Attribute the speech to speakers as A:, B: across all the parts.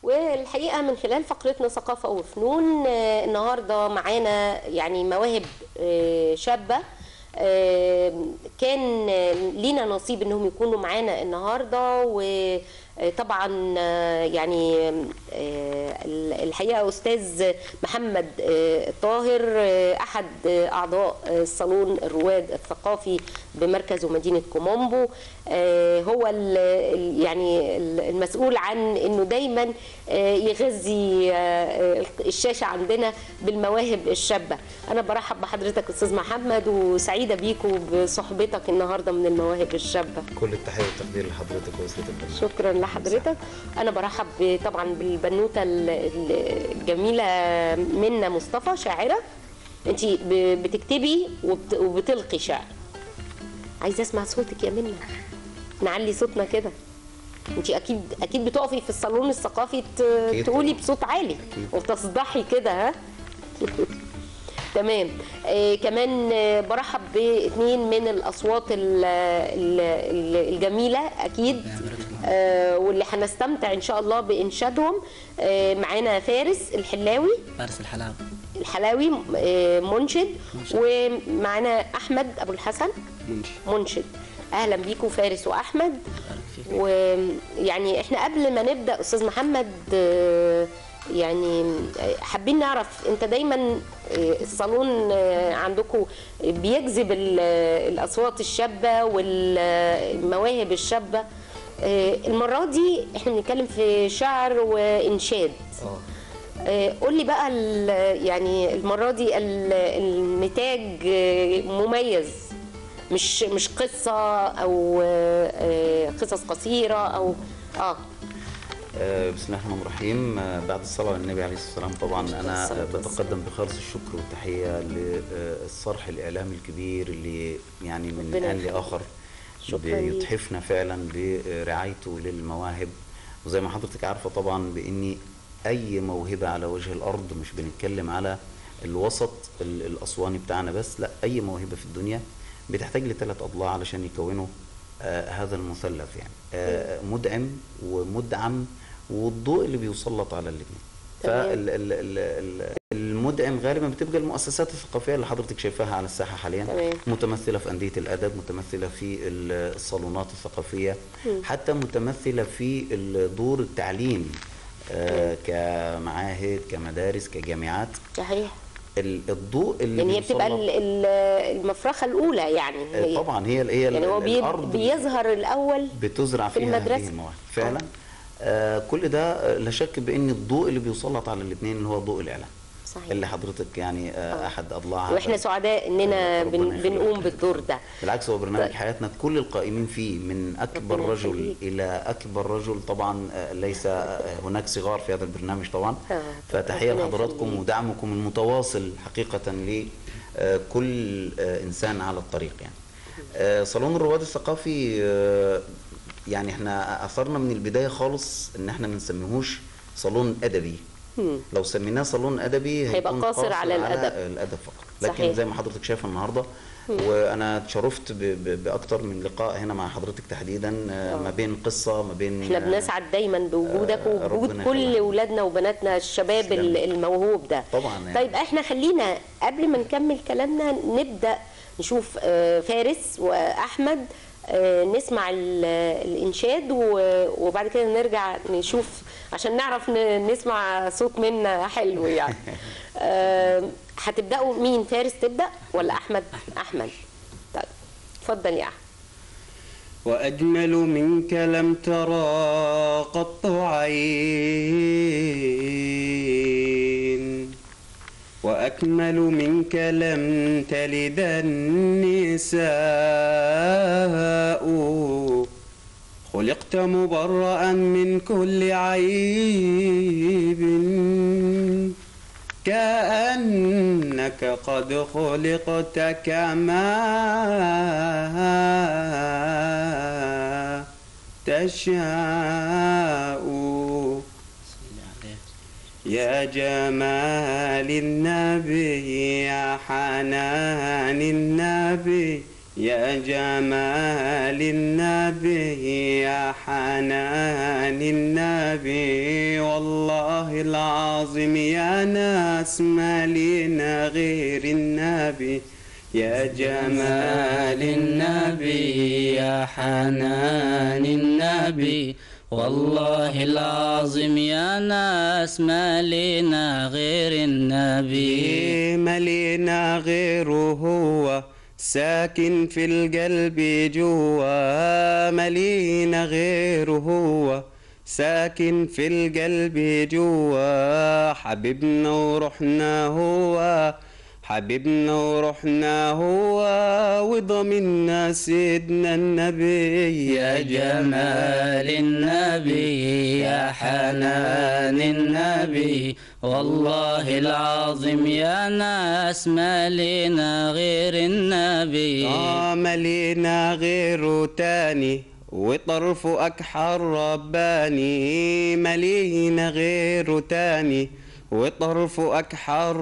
A: والحقيقه من خلال فقرتنا ثقافه وفنون آه، النهارده معانا يعني مواهب آه، شابه آه، كان آه، لينا نصيب انهم يكونوا معانا النهارده وطبعا يعني آه، الحقيقه استاذ محمد آه، الطاهر آه، احد آه، اعضاء آه، صالون الرواد الثقافي بمركز ومدينه كومومبو آه، هو ال- ال- يعني ال- المسؤول عن انه دايما آه، يغذي آه، الشاشه عندنا بالمواهب الشابه انا برحب بحضرتك استاذ محمد وسعيده بيك وبصحبتك النهارده من المواهب الشابه
B: كل التحيه والتقدير لحضرتك واسره البرنامج
A: شكرا لحضرتك انا برحب ب- طبعا بالبنوته ال- ال- الجميله منى مصطفى شاعره انت بتكتبي وبت- وبتلقي شعر عايزه اسمع صوتك يا منى نعلي صوتنا كده انت اكيد اكيد بتقفي في الصالون الثقافي ت-
B: أكيد
A: تقولي
B: طبعاً.
A: بصوت عالي
B: أكيد.
A: وتصدحي كده ها تمام آه كمان آه برحب باثنين من الاصوات ال- ال- ال- الجميله اكيد آه واللي هنستمتع ان شاء الله بانشادهم آه معانا فارس الحلاوي
C: فارس الحلاوة
A: الحلاوي آه منشد ومعانا احمد ابو الحسن منشد اهلا بيكم فارس واحمد
C: بارك فيك
A: ويعني احنا قبل ما نبدا استاذ محمد آه، يعني آه، حابين نعرف انت دايما آه، الصالون آه، عندكم بيجذب ال- آه، الاصوات الشابه والمواهب الشابه آه، المره دي احنا بنتكلم في شعر وانشاد
B: اه
A: آه، قول لي بقى ال- يعني المره دي ال- النتاج آه، مميز مش مش قصه او آه، آه، قصص قصيره او اه
B: آه، بسم الله الرحمن الرحيم آه، بعد الصلاة على النبي عليه الصلاة والسلام طبعا أنا
A: الصلاة
B: آه، بتقدم بخالص الشكر والتحية للصرح الإعلامي الكبير اللي يعني من
A: ربنا
B: آن
A: يخليك.
B: لآخر
A: شكراً ليك.
B: بيتحفنا فعلا برعايته للمواهب وزي ما حضرتك عارفة طبعا بإني أي موهبة على وجه الأرض مش بنتكلم على الوسط ال- الأسواني بتاعنا بس لا أي موهبة في الدنيا بتحتاج لثلاث أضلاع علشان يكونوا آه هذا المثلث يعني آه مدعم ومدعم والضوء اللي بيسلط على الاثنين
A: تمام.
B: فالمدعم غالبا بتبقى المؤسسات الثقافيه اللي حضرتك شايفاها على الساحه حاليا
A: تمام.
B: متمثله في انديه الادب متمثله في ال- الصالونات الثقافيه حتى متمثله في ال- دور التعليم آه كمعاهد كمدارس كجامعات
A: صحيح
B: ال- الضوء اللي
A: يعني هي بتبقى ال-
B: بيسلط-
A: ال- المفرخه الاولى يعني هي
B: طبعا هي هي
A: يعني هو بي-
B: الارض
A: بيظهر الاول
B: بتزرع
A: في
B: فيها
A: المدرسة.
B: هذه المواهب فعلا آه كل ده آه، لا شك بان الضوء اللي بيسلط على الاثنين اللي هو ضوء الاعلام
A: صحيح
B: اللي حضرتك يعني آه احد اضلاعها
A: واحنا سعداء اننا
B: ربنا
A: بن
B: يخليك.
A: بنقوم بالدور ده
B: بالعكس هو برنامج
A: طيب.
B: حياتنا كل القائمين فيه من اكبر
A: ربنا
B: رجل
A: يخليك.
B: الى اكبر رجل طبعا آه، ليس آه، هناك صغار في هذا البرنامج طبعا
A: آه،
B: فتحيه
A: ربنا
B: لحضراتكم
A: يخليك.
B: ودعمكم المتواصل حقيقه لكل انسان على الطريق يعني آه، صالون الرواد الثقافي آه، يعني احنا اثرنا من البدايه خالص ان احنا ما نسميهوش صالون ادبي
A: مم.
B: لو سميناه صالون ادبي
A: هيبقى
B: هيكون
A: قاصر على الأدب.
B: الادب فقط لكن
A: صحيح.
B: زي ما حضرتك شايفه النهارده وانا اتشرفت ب- ب- باكتر من لقاء هنا مع حضرتك تحديدا آه، ما بين قصه ما بين
A: احنا
B: آه،
A: بنسعد دايما بوجودك
B: آه،
A: وبوجود
B: ربنا
A: كل
B: يخليك.
A: اولادنا وبناتنا الشباب
B: تسلم.
A: ال- الموهوب ده
B: طبعاً يعني.
A: طيب احنا خلينا قبل ما نكمل كلامنا نبدا نشوف آه، فارس واحمد آه، نسمع ال- الانشاد و- وبعد كده نرجع نشوف عشان نعرف ن- نسمع صوت منا حلو يعني آه، هتبداوا مين فارس تبدا ولا احمد احمد طيب اتفضل يا احمد
D: وأجمل منك لم ترى قط عين وأكمل منك لم تلد النساء خلقت مبرأ من كل عيب كأنك قد خلقت كما تشاء يا جمال النبي يا حنان النبي يا جمال النبي يا حنان النبي والله العظيم يا ناس ما لينا غير النبي يا جمال النبي
C: يا حنان النبي والله العظيم يا ناس ما لنا غير النبي
D: ملينا غيره هو ساكن في القلب جوا ملينا غيره هو ساكن في القلب جوا حبيبنا ورحنا هو حبيبنا ورحنا هو وضمنا سيدنا النبي
C: يا جمال النبي يا حنان النبي والله العظيم يا ناس ما لنا غير النبي
D: آه ملينا غيره تاني وطرف أكحر رباني ملينا غيره تاني وطرف أكحر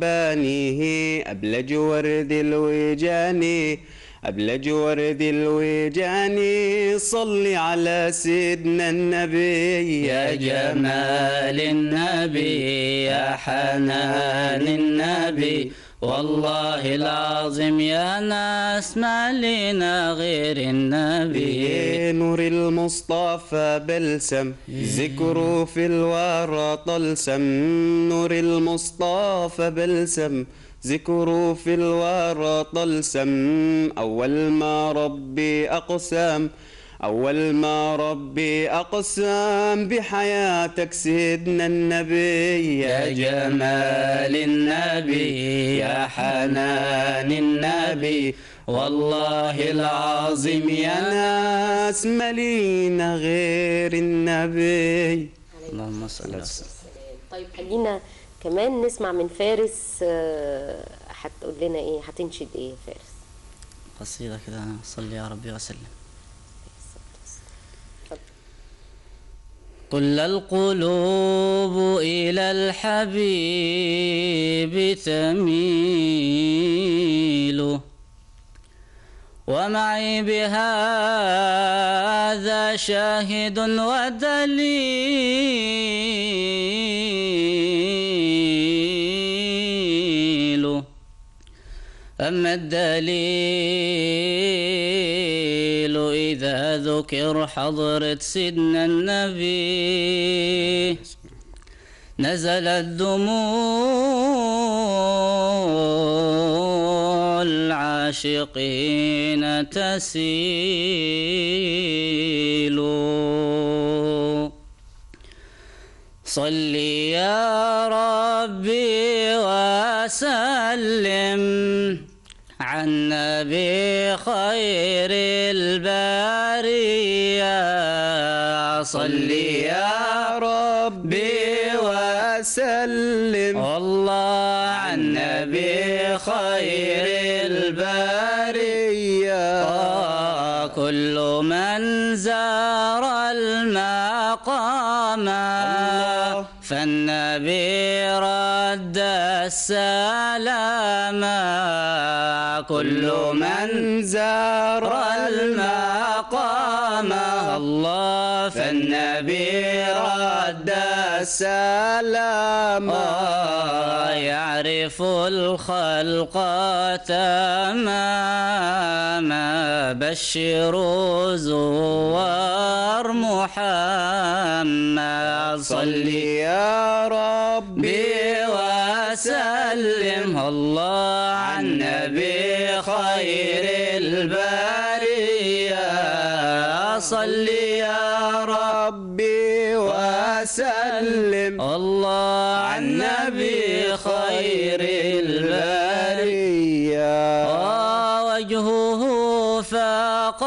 D: رباني أبلج ورد الوجاني أبلج ورد الوجاني صلي على سيدنا النبي
C: يا جمال النبي يا حنان النبي والله العظيم يا ناس ما لنا غير النبي
D: نور المصطفى بلسم ذكره في الورى طلسم نور المصطفى بلسم ذكره في الورى طلسم أول ما ربي أقسم أول ما ربي أقسم بحياتك سيدنا النبي
C: يا جمال النبي يا حنان النبي والله العظيم يا
D: يا ناس ملينا غير النبي
C: اللهم صل وسلم
A: طيب خلينا كمان نسمع من فارس آه، هتقول لنا ايه هتنشد ايه فارس
C: قصيدة كده صلي يا ربي وسلم كل القلوب إلى الحبيب تميل ومعي بهذا شاهد ودليل أما الدليل إذا ذكر حضرة سيدنا النبي نزلت دموع العاشقين تسيل صلي يا ربي وسلم عن نبي خير البرية صلي يا
D: ربي وسلم
C: الله عن نبي خير البرية آه، كل من زار المقام
D: الله.
C: فالنبي رد السلام كل من
D: زار
C: المقام الله فالنبي رد
D: السلام
C: آه، يعرف الخلق تماما بشروا زوار محمد
D: صلي يا ربي
C: وسلم الله عن نبي خير البرية صلي يا
D: ربي وسلم
C: الله عن نبي خير البرية آه، وجهه فاق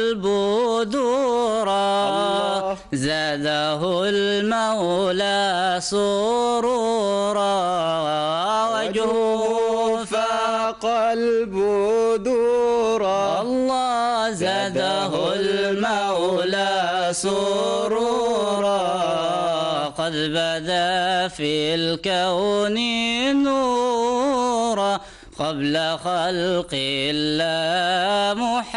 C: البدورا
D: الله.
C: زاده المولى سرورا وجهه فاق
D: فاق البدورا
C: الله زاده المولى سرورا قد بدا في الكون نورا قبل خلق الله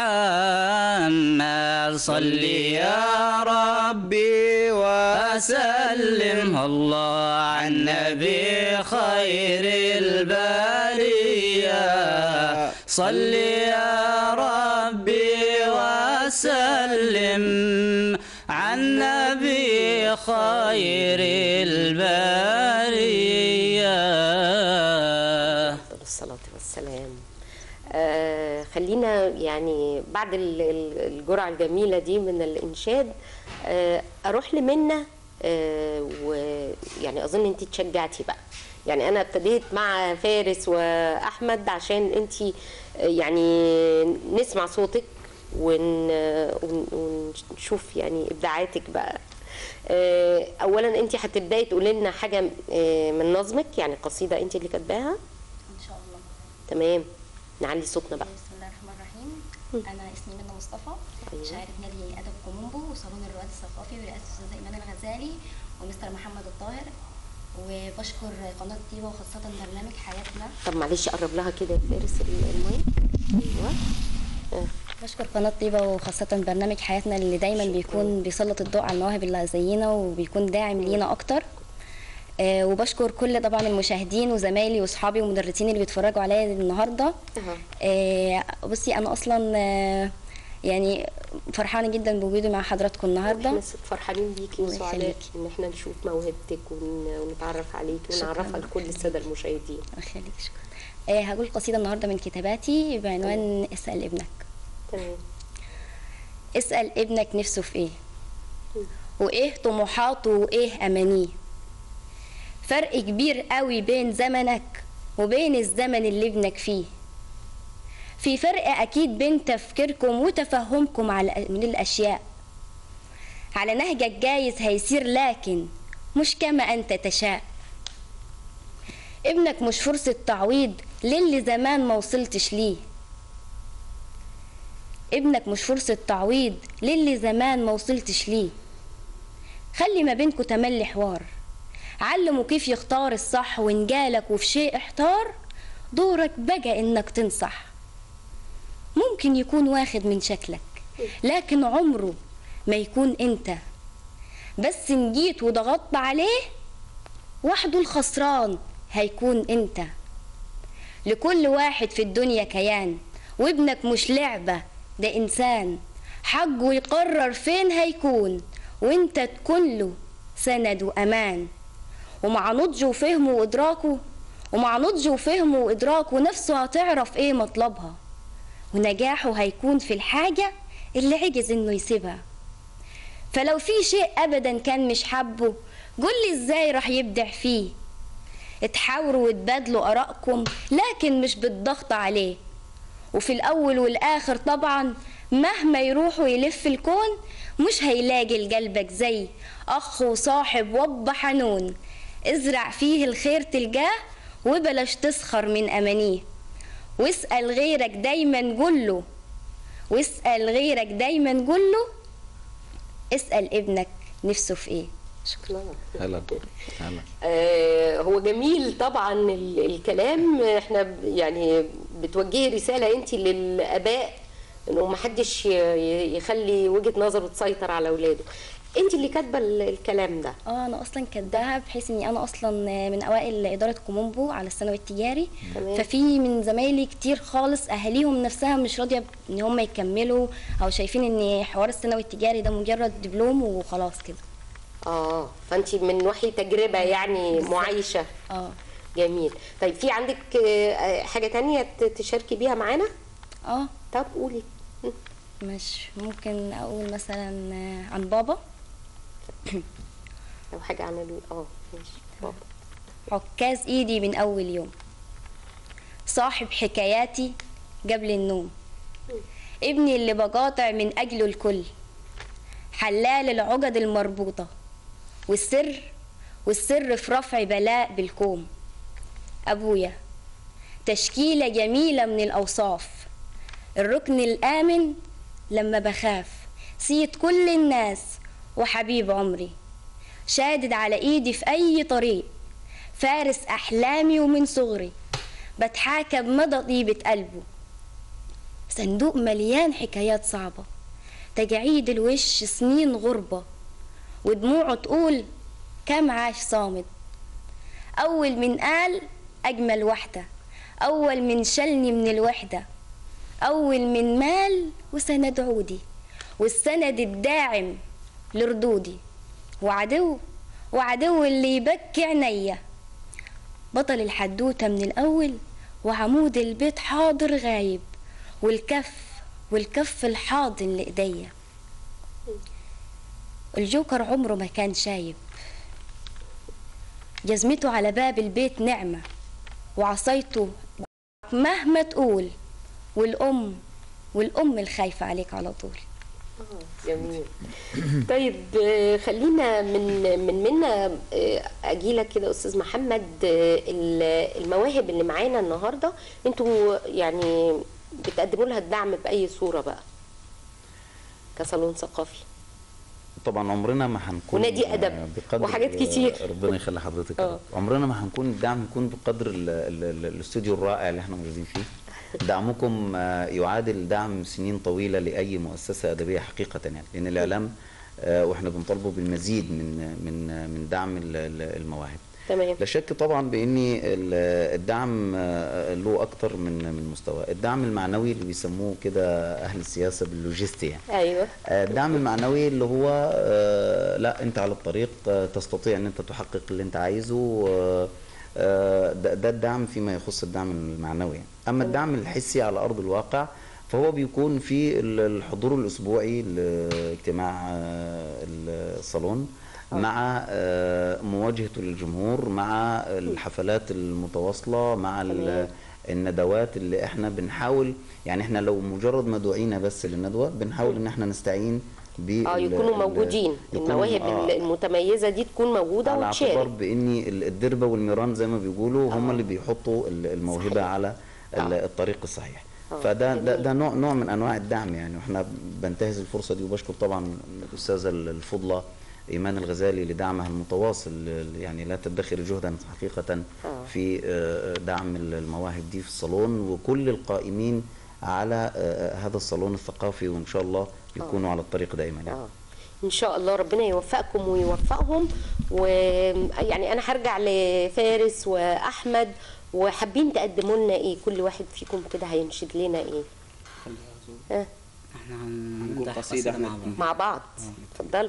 C: محمد صل يا
D: ربي
C: وسلم الله على النبي خير البرية صل يا ربي وسلم على النبي خير البرية
A: أفضل الصلاة والسلام آه خلينا يعني بعد ال- ال- الجرعة الجميلة دي من الإنشاد آه أروح لمنى آه ويعني أظن أنت اتشجعتي بقى يعني أنا ابتديت مع فارس وأحمد عشان أنت آه، يعني نسمع صوتك ون ون- ونشوف يعني إبداعاتك بقى آه، اولا انت هتبداي تقولي لنا حاجه آه، من نظمك يعني قصيده انت اللي كاتباها
E: ان شاء الله
A: تمام نعلي صوتنا بقى
E: بسم الله الرحمن الرحيم انا اسمي منى مصطفى
A: أيوة.
E: شاعرة نادي ادب كومومبو وصالون الرواد الثقافي برئاسه الاستاذ ايمان الغزالي ومستر محمد الطاهر وبشكر قناه طيبه وخاصه برنامج حياتنا
A: طب معلش قرب لها كده يا فارس ال- المايك ايوه آه،
E: بشكر قناه طيبه وخاصه برنامج حياتنا اللي دايما بيكون بيسلط الضوء على المواهب اللي زينا وبيكون داعم لينا اكتر آه، وبشكر كل طبعا المشاهدين وزمايلي واصحابي ومدرسين اللي بيتفرجوا عليا النهارده
A: أها.
E: آه، بصي انا اصلا آه، يعني فرحانه جدا بوجودي مع حضراتكم النهارده
A: احنا فرحانين بيكي
E: الله
A: وسعداء
E: يخليكي.
A: ان احنا نشوف موهبتك ون- ونتعرف عليكي
E: شكراً.
A: ونعرفها لكل الساده المشاهدين
E: أخليك شكرا آه، هقول قصيده النهارده من كتاباتي بعنوان اسال ابنك
A: تمام
E: اسال ابنك نفسه في ايه وايه طموحاته وايه امانيه فرق كبير قوي بين زمنك وبين الزمن اللي ابنك فيه في فرق اكيد بين تفكيركم وتفهمكم على من الاشياء على نهجك جايز هيسير لكن مش كما انت تشاء ابنك مش فرصة تعويض للي زمان ما وصلتش ليه ابنك مش فرصة تعويض للي زمان ما وصلتش ليه خلي ما بينكوا تملي حوار علمه كيف يختار الصح وإن جالك وفي شيء احتار دورك بقى إنك تنصح ممكن يكون واخد من شكلك لكن عمره ما يكون انت بس إن جيت وضغطت عليه وحده الخسران هيكون انت لكل واحد في الدنيا كيان وابنك مش لعبة ده إنسان حقه يقرر فين هيكون وانت تكون له سند وأمان ومع نضجه وفهمه وإدراكه ومع نضجه وفهمه وإدراكه نفسه هتعرف إيه مطلبها ونجاحه هيكون في الحاجة اللي عجز إنه يسيبها فلو في شيء أبدا كان مش حبه قولي إزاي راح يبدع فيه اتحاوروا وتبادلوا آرائكم لكن مش بالضغط عليه وفي الأول والآخر طبعا مهما يروحوا يلف الكون مش هيلاقي لقلبك زي أخ وصاحب وب حنون ازرع فيه الخير تلقاه وبلاش تسخر من أمانيه واسأل غيرك دايما قوله واسأل غيرك دايما قوله اسأل ابنك نفسه في ايه
A: شكرا
B: هلا هلا
A: آه، هو جميل طبعا ال- الكلام احنا ب- يعني بتوجهي رساله انت للاباء انه ما حدش ي- ي- يخلي وجهه نظره تسيطر على اولاده انت اللي كاتبه ال- الكلام ده
E: اه انا اصلا كاتباها بحيث اني انا اصلا من اوائل اداره كومومبو على الثانوي التجاري
A: تمام.
E: ففي من زمايلي كتير خالص اهاليهم نفسها مش راضيه ان هم يكملوا او شايفين ان حوار الثانوي التجاري ده مجرد دبلوم وخلاص كده
A: اه فانت من وحي تجربه يعني معايشه
E: اه
A: جميل طيب في عندك آه، حاجه تانية ت- تشاركي بيها معانا
E: اه
A: طب قولي م.
E: مش ممكن اقول مثلا آه، عن بابا
A: لو حاجه عن ال- اه ماشي بابا.
E: عكاز ايدي من اول يوم صاحب حكاياتي قبل النوم ابني اللي بقاطع من اجله الكل حلال العقد المربوطة والسر والسر في رفع بلاء بالكوم ابويا تشكيلة جميلة من الاوصاف الركن الامن لما بخاف سيد كل الناس وحبيب عمري شادد على ايدي في اي طريق فارس احلامي ومن صغري بتحاكى بمدى طيبة قلبه صندوق مليان حكايات صعبة تجاعيد الوش سنين غربة ودموعه تقول كم عاش صامد أول من قال أجمل وحدة أول من شلني من الوحدة أول من مال وسند عودي والسند الداعم لردودي وعدو وعدو اللي يبكي عينيا بطل الحدوتة من الأول وعمود البيت حاضر غايب والكف والكف الحاضن لإيديا الجوكر عمره ما كان شايب جزمته على باب البيت نعمة وعصايته مهما تقول والأم والأم الخايفة عليك على طول
A: جميل طيب آه، خلينا من من منا اجي لك كده استاذ محمد آه، ال- المواهب اللي معانا النهارده انتوا يعني بتقدموا لها الدعم باي صوره بقى كصالون ثقافي
B: طبعا عمرنا ما هنكون
A: ونادي أدب
B: بقدر
A: وحاجات كتير.
B: ربنا يخلي حضرتك يا
A: آه.
B: رب. عمرنا ما هنكون الدعم يكون بقدر ال ال ال الاستوديو الرائع اللي احنا موجودين فيه دعمكم آه، يعادل دعم سنين طويله لاي مؤسسه ادبيه حقيقه يعني لان الاعلام آه، واحنا بنطالبه بالمزيد من من من دعم ال- ال- المواهب
A: تمام
B: لا شك طبعا بان ال- الدعم آه، له اكتر من من مستوى الدعم المعنوي اللي بيسموه كده اهل السياسه باللوجستي يعني
A: ايوه
B: آه، الدعم المعنوي اللي هو آه، لا انت على الطريق آه، تستطيع ان انت تحقق اللي انت عايزه آه، آه، ده ده الدعم فيما يخص الدعم المعنوي يعني. اما الدعم الحسي على ارض الواقع فهو بيكون في ال- الحضور الاسبوعي لاجتماع آه، الصالون مع آه، مواجهته للجمهور مع الحفلات المتواصله مع ال-
A: تمام.
B: الندوات اللي احنا بنحاول يعني احنا لو مجرد ما دعينا بس للندوه بنحاول ان احنا نستعين ب
A: اه يكونوا موجودين المواهب المتميزه دي تكون موجوده
B: على اعتبار
A: وتشارك
B: بان ال- الدربه والميران زي ما بيقولوا هم اللي بيحطوا ال- الموهبه
A: صحيح.
B: على ال-
A: آه.
B: الطريق الصحيح
A: آه،
B: فده ده,
A: جميل.
B: ده نوع نوع من انواع الدعم يعني واحنا بنتهز الفرصه دي وبشكر طبعا الاستاذه الفضله ايمان الغزالي لدعمها المتواصل ل- يعني لا تدخر جهدا حقيقه
A: آه.
B: في آه، دعم المواهب دي في الصالون وكل القائمين على آه، هذا الصالون الثقافي وان شاء الله يكونوا على الطريق دائما يعني.
A: اه ان شاء الله ربنا يوفقكم ويوفقهم ويعني انا هرجع لفارس واحمد وحابين تقدموا لنا ايه كل واحد فيكم كده هينشد لنا ايه ها
C: احنا
D: هنقول
C: هنفتح
D: قصيدة
C: قصيدة
D: احنا
C: مع بعض
A: مع بعض اتفضلوا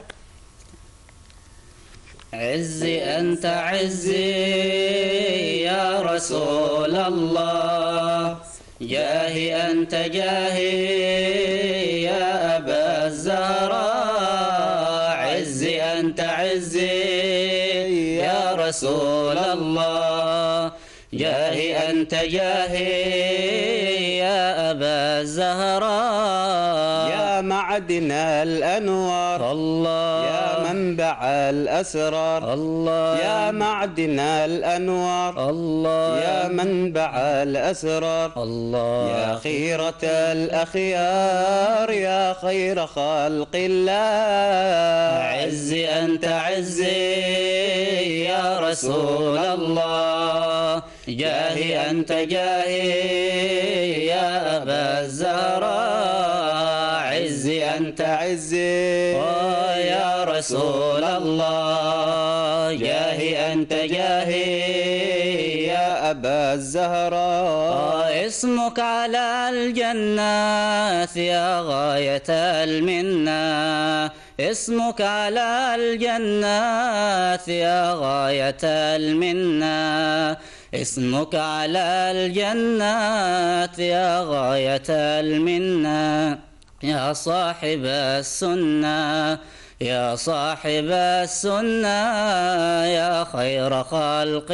C: عزي أنت عزي يا رسول الله جاهي أنت جاهي يا أبا الزهراء عزي أنت عزي يا رسول الله جاهي أنت جاهي يا أبا الزهراء
D: يا معدن الأنوار
C: الله
D: يا منبع الأسرار
C: الله
D: يا معدن الأنوار
C: الله
D: يا منبع الأسرار
C: الله
D: يا خيرة الأخيار يا خير خلق الله
C: عزي أنت عزي يا رسول الله جاهي أنت جاهي يا أبا الزهراء عزي أنت
D: عزي
C: آه يا رسول الله جاهي أنت جاهي
D: يا أبا الزهراء
C: آه اسمك على الجنات يا غاية المنة اسمك على الجنات يا غاية المنة اسمك على الجنات يا غاية المنة يا صاحب السنة يا صاحب السنة يا خير خلق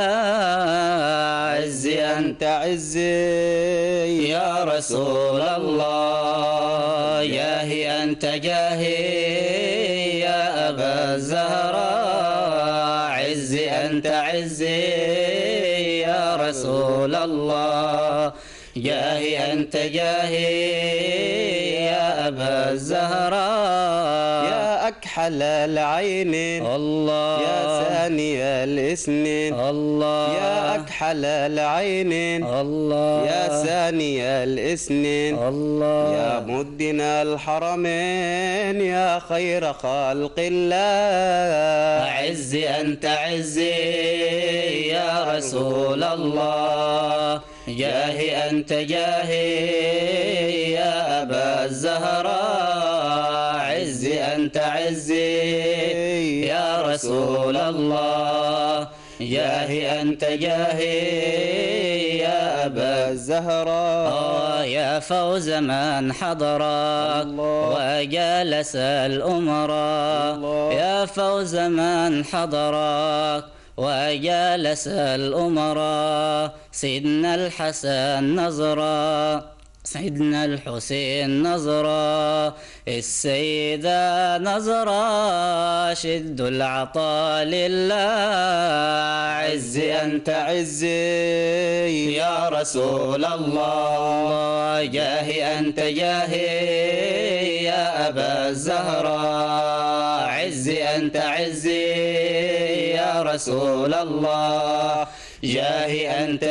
C: الله عزي أنت
D: أنت عزي
C: يا رسول الله جاهي أنت جاهي يا أبا الزهراء عزي أنت عزي يا رسول الله جاهي أنت جاهي يا أبا الزهراء
D: يا أكحل أكحل العين
C: الله
D: يا ثاني الاثنين
C: الله
D: يا أكحل العين
C: الله
D: يا ثاني الاثنين
C: الله
D: يا مدنا الحرمين يا خير خلق الله
C: أعز أنت عزي يا رسول الله جاهي أنت جاهي يا أبا الزهراء عزي أنت عزي يا رسول الله جاهي أنت جاهي يا أبا
D: الزهراء
C: آه يا فوز من حضرك
D: الله.
C: وجالس الأمراء
D: الله.
C: يا فوز من حضرك وجالس الأمراء سيدنا الحسن نظرا سيدنا الحسين نظرا السيدة نظرا شد العطاء لله عزي أنت
D: أنت عزي
C: يا رسول الله جاهي أنت جاهي يا أبا الزهراء عزي أنت عزي يا رسول الله جاهي أنت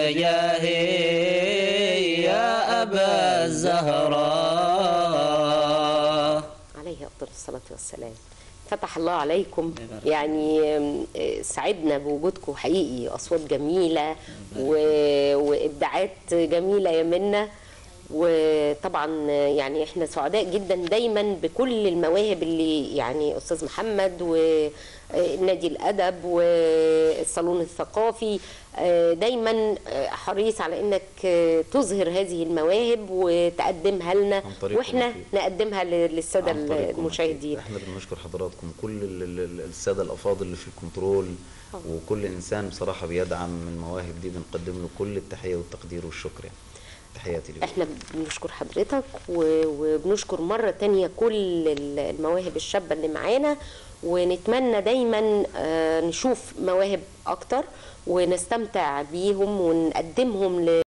C: جاهي يا أبا الزهراء
A: عليه افضل الصلاه والسلام فتح الله عليكم يعني آم، آه، سعدنا بوجودكم حقيقي اصوات جميله و... وابداعات جميله يا منا وطبعا آه، يعني احنا سعداء جدا دايما بكل المواهب اللي يعني استاذ محمد ونادي الادب والصالون الثقافي آه، دايما آه، حريص على انك آه، تظهر هذه المواهب وتقدمها لنا
B: عن طريقكم
A: واحنا
B: أكيد.
A: نقدمها ل- للساده
B: عن طريقكم
A: المشاهدين
B: أكيد. احنا بنشكر حضراتكم كل ال- ال- ال- الساده الافاضل اللي في الكنترول وكل انسان بصراحه بيدعم من المواهب دي بنقدم له كل التحيه والتقدير والشكر يعني تحياتي لكم
A: احنا بنشكر حضرتك و- وبنشكر مرة تانية كل ال- المواهب الشابة اللي معانا ونتمنى دايما آه، نشوف مواهب اكتر ونستمتع بيهم ونقدمهم ل